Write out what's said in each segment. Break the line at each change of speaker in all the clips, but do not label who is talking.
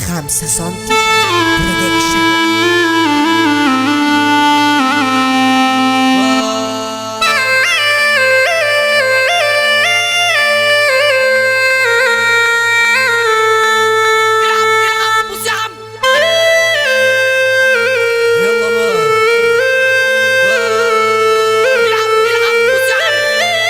خمسة سنتي برودكشن
بص يا عم يلا بقى العب العب بص يا عم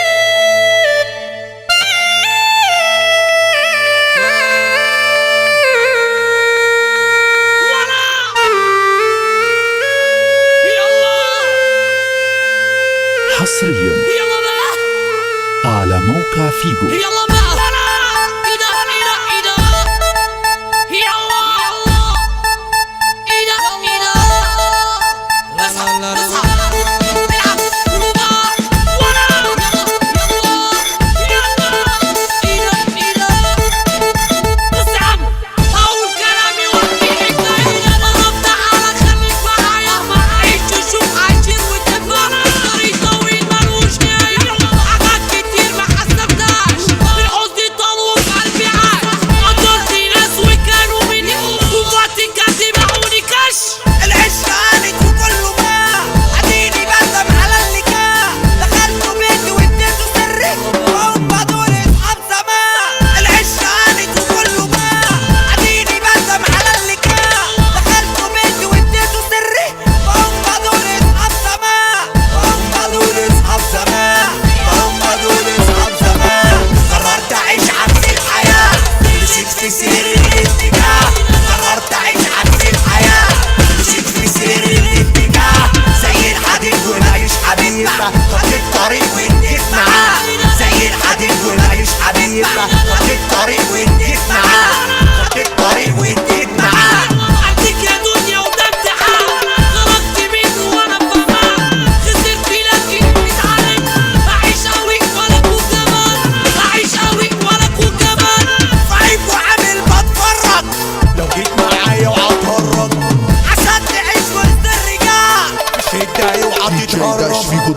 حصريا
يلا بقى
على موقع فيجو
يلا بقى ايدا ايدا ايدا يلا ايدا ايدا اصحى اصحى العب روبا ورا يلا يلا ايدا ايدا بص يا عم هقول كلامي واحكي حكاية انا تعالى خليك معايا عيش وشوف عايشين وتفهم طريق طويل ملوش نهاية حاجات كتير ما حسبتهاش الحزن طال وفي قلبي عاش قدرت ناس وكانوا مني وفي وقت الجد باعوني كش
العشق قالت وكله ما اديني بندم على اللي كان دخلت بيتي واديته سري وهم دول اصحاب زمان العشق قالت وكله ما اديني بندم على اللي كان دخلت بيتي واديته سري وهم دول اصحاب زمان وهم دول اصحاب زمان وهم دول اصحاب زمان قررت اعيش عكس الحياه مشيت في سير الاتجاه قررت اعيش عكس الحياه مشيت في سير الاتجاه زي الحديد ونعيش حبيبة خطيت طريق واديت معاه زي الحديد ونعيش حبيبة خطيت طريق واديت معاه خطيت طريق واديت معاه
عديك يا دنيا وده امتحان خرجت منه وانا فهمان خسرت لكن اتعلم اعيش قوي ولا اكون جبان اعيش قوي ولا اكون جبان
صعيب وعامل بتفرج لو جيت معايا وهتهرج عشان تعيش وسط الرجال شدة اوعى تتهرب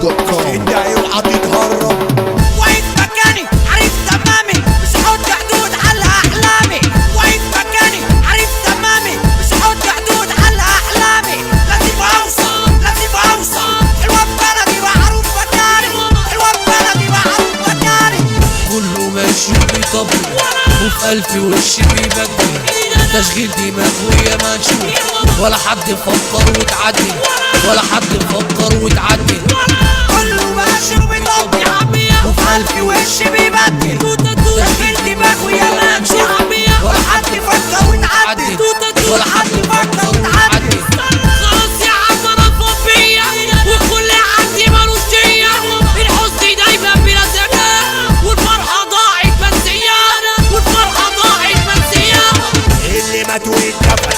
شدة اوعى تتهرب واقف مكاني عارف تمامي مش هحط حدود على احلامي واقف مكاني عارف تمامي مش هحط حدود على احلامي لازم اوصل لازم اوصل حلوة بلدي معروف مكاني حلوة بلدي معروف مكاني
كله ماشي وبيطبل وفي ألف وش بيبدل تشغيل دماغ ويا ما نشوف ولا حد فكر وتعدل ولا حد فكر وتعدل
كله ماشي وبيطبل وفي ألف وش بيبدل تشغيل دماغ ويا ما نشوف ولا حد فكر وتعدل ولا حد فكر وتعدل
خلاص يا عم انا فوبيا وكل عندي مالوش دية الحزن دايما بلا سكان والفرحة ضاعت منسية والفرحة ضاعت منسية
اللي مات واتدفن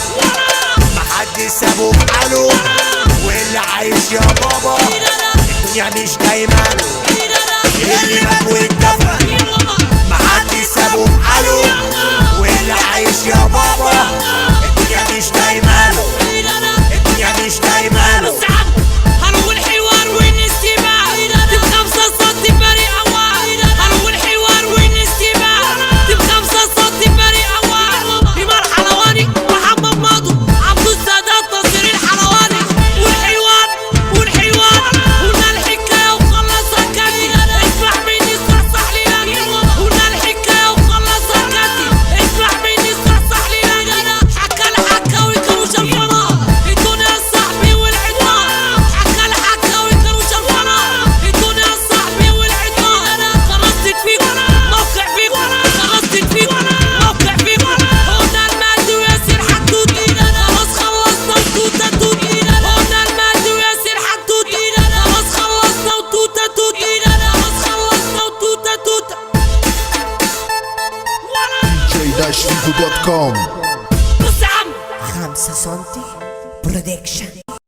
محدش سابه في حاله واللي عايش يا بابا الدنيا مش دايما اللي مات واتدفن محدش سابه في حاله واللي عايش يا بابا الدنيا مش دايما الدنيا مش دايما
بص يا عم هنقول حوار والاستماع دي بخمسة سنتي بريء أوان هنقول حوار والاستماع دي بخمسة سنتي بريء أوان إمام حلواني محمد ماضو عبد السادات نصير الحلواني والحوار والحوار قلنا الحكاية وخلصها كاتي اسمع مني صحصح لي قلنا الحكاية وخلصها كاتي اسمع مني صحصح لي حكى الحكاوي كانوا شرفنا الدنيا صاحبي والعدوان حكى الحكاوي كانوا شرفنا الدنيا صاحبي والعدوان خلصت فيك موقع فيك خلصت فيك موقع فيك هنا المهدي وياسر حدود خلاص خلصنا وتوتة توت هنا المهدي وياسر حدود خلاص خلصنا وتوتة توت خلاص خلصنا وتوتة توت
j-figo.com
بص يا عم
خمسة سنتي برودكشن